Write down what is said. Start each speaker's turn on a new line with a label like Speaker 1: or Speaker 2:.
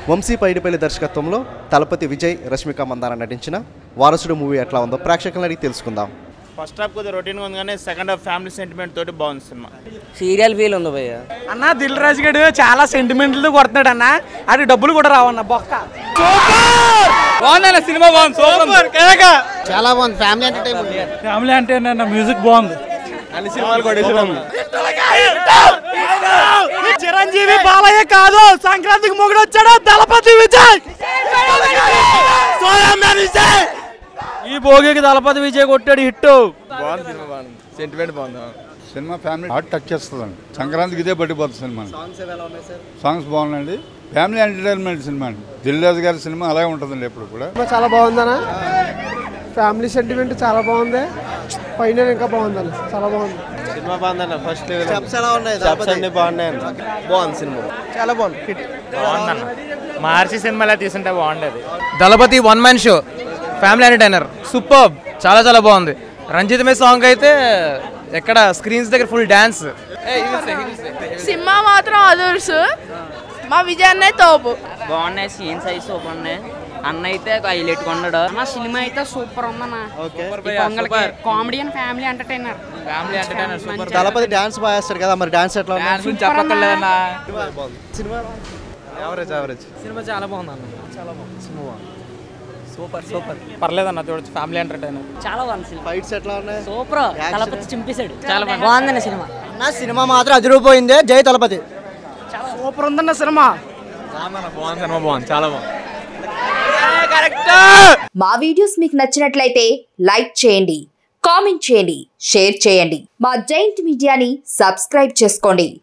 Speaker 1: వంశీ పైడిపల్లి దర్శకత్వంలో తలపతి విజయ్ రష్మిక మందాన నటించిన వారసుడు మూవీ ఎట్లా ఉందో ప్రేక్షకులను అడిగి తెలుసుకుందాం
Speaker 2: ఫస్ట్ హాఫ్ కొద్దిగా రొటీన్గా ఉంది కానీ సెకండ్ హాఫ్ ఫ్యామిలీ సెంటిమెంట్ తోటి బాగుంది సినిమా
Speaker 3: సీరియల్ ఫీల్ ఉంది భయ్య
Speaker 4: అన్న దిల్ రాజు గడు చాలా సెంటిమెంట్లు కొడుతున్నాడు అన్న అది డబ్బులు కూడా రావన్న బొక్క
Speaker 3: బాగుందన్న సినిమా బాగుంది సూపర్
Speaker 5: చాలా బాగుంది ఫ్యామిలీ ఎంటర్టైన్మెంట్
Speaker 4: ఫ్యామిలీ అంటే నన్న మ్యూజిక్ బాగుంది
Speaker 2: అన్ని సినిమాలు కూడా
Speaker 4: చిరంజీవి బాలయ్య కాదు సంక్రాంతికి మొగుడు వచ్చాడు దళపతి విజయ్ ఈ భోగికి దళపతి విజయ్ కొట్టాడు హిట్
Speaker 2: బాగుంది సినిమా బాగుంది సెంటిమెంట్ బాగుంది
Speaker 6: సినిమా ఫ్యామిలీ హార్ట్ టచ్ చేస్తుందండి సంక్రాంతికి ఇదే పట్టిపోతుంది సినిమా సాంగ్స్ బాగున్నాయండి ఫ్యామిలీ ఎంటర్టైన్మెంట్ సినిమా అండి దిల్రాజు గారి సినిమా అలాగే ఉంటుందండి ఎప్పుడు కూడా
Speaker 7: చాలా బాగుందనా ఫ్యామిలీ సెంటిమెంట్ చాలా బాగుంది ఫైనల్ ఇంకా బాగుందన్న చాలా బాగుంది
Speaker 2: సినిమా బాగుందన్న ఫస్ట్
Speaker 1: స్టెప్స్ ఎలా ఉన్నాయి
Speaker 2: స్టెప్స్ అన్ని బాగున్నాయి బాగుంది సినిమా
Speaker 7: చాలా బాగుంది హిట్
Speaker 2: బాగుందన్న మహర్షి సినిమాలో తీసుంటే బాగుండేది
Speaker 8: Thalapathy one man show family entertainer super చాలా చాలా బాగుంది రంజిత్ మే సాంగ్ అయితే ఎక్కడ స్క్రీన్స్ దగ్గర ఫుల్ డాన్స్
Speaker 9: సినిమా మాత్రం అదర్స్ మా విజయాన్నే తోపు
Speaker 3: బాగున్నాయి సీన్స్ అయితే సూపర్ ఉన్నాయి అన్న అయితే హైలైట్ కొన్నాడు
Speaker 5: అన్న సినిమా అయితే సూపర్ ఉందన్న
Speaker 1: ఓకే
Speaker 5: ఈ పొంగల్కి comedy and family entertainer
Speaker 8: family entertainer super
Speaker 1: Thalapathy dance బాగా వేస్తాడు కదా మరి డాన్స్ ఎట్లా ఉంది
Speaker 8: డాన్స్ గురించి చెప్పక్కర్లేదన్న
Speaker 1: సినిమా
Speaker 2: యావరేజ్ యావరేజ్
Speaker 8: సినిమా చాలా బాగుంది అన్న చాలా బాగుంది సినిమా సూపర్ సూపర్ పర్లేదన్న చూడొచ్చు ఫ్యామిలీ ఎంటర్టైనర్
Speaker 5: చాలా బాగుంది సినిమా
Speaker 1: ఫైట్స్ ఎట్లా ఉన్నాయి
Speaker 5: సూపర్ తలపతి చింపేశాడు
Speaker 3: చాలా బాగుంది.
Speaker 5: బాగుందన్న సినిమా
Speaker 7: నా సినిమా మాత్రం అదిరిపోయింది జై తలపతి సూపర్ ఉందన్న సినిమా
Speaker 8: బాగుంది సినిమా బాగుంది చాలా బాగుంది
Speaker 10: మా వీడియోస్ మీకు నచ్చినట్లయితే లైక్ చేయండి కామెంట్ చేయండి షేర్ చేయండి మా జైంట్ మీడియాని సబ్స్క్రైబ్ చేసుకోండి